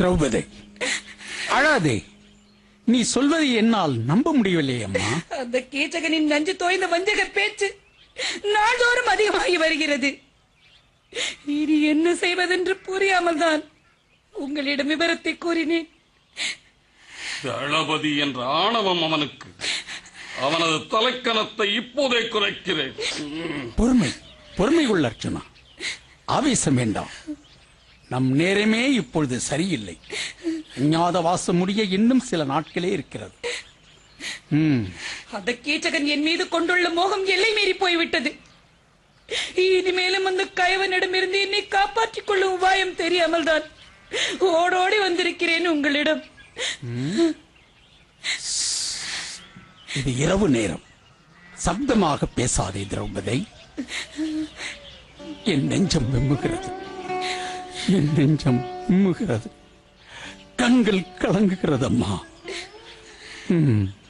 திரௌபதி அழாதே நீ சொல்வதை என்னால் நம்ப முடியவில்லை அம்மா அந்த கீச்சகனின் நஞ்சு தோய்ந்த வஞ்சக பேச்சு நாள்தோறும் அதிகமாகி வருகிறது இனி என்ன செய்வதென்று புரியாமல் தான் உங்களிடம் விவரத்தை கூறினேன் தளபதி என்ற ஆணவம் அவனுக்கு அவனது தலைக்கணத்தை இப்போதே குறைக்கிறேன் பொறுமை பொறுமை கொள் அர்ச்சனா ஆவேசம் வேண்டாம் நம் நேரமே இப்பொழுது சரியில்லை அஞ்ஞாத வாசம் முடிய இன்னும் சில நாட்களே இருக்கிறது ம் அந்த கீச்சகன் என் மீது கொண்டுள்ள மோகம் எல்லை மீறி போய்விட்டது இனிமேலும் அந்த கயவனிடமிருந்து என்னை காப்பாற்றிக் கொள்ளும் உபாயம் தெரியாமல் தான் ஓடோடி வந்திருக்கிறேன் உங்களிடம் இது இரவு நேரம் சப்தமாக பேசாதே திரௌபதி என் நெஞ்சம் விம்முகிறது என் நெஞ்சம் விம்முகிறது கண்கள் கலங்குகிறது அம்மா ம்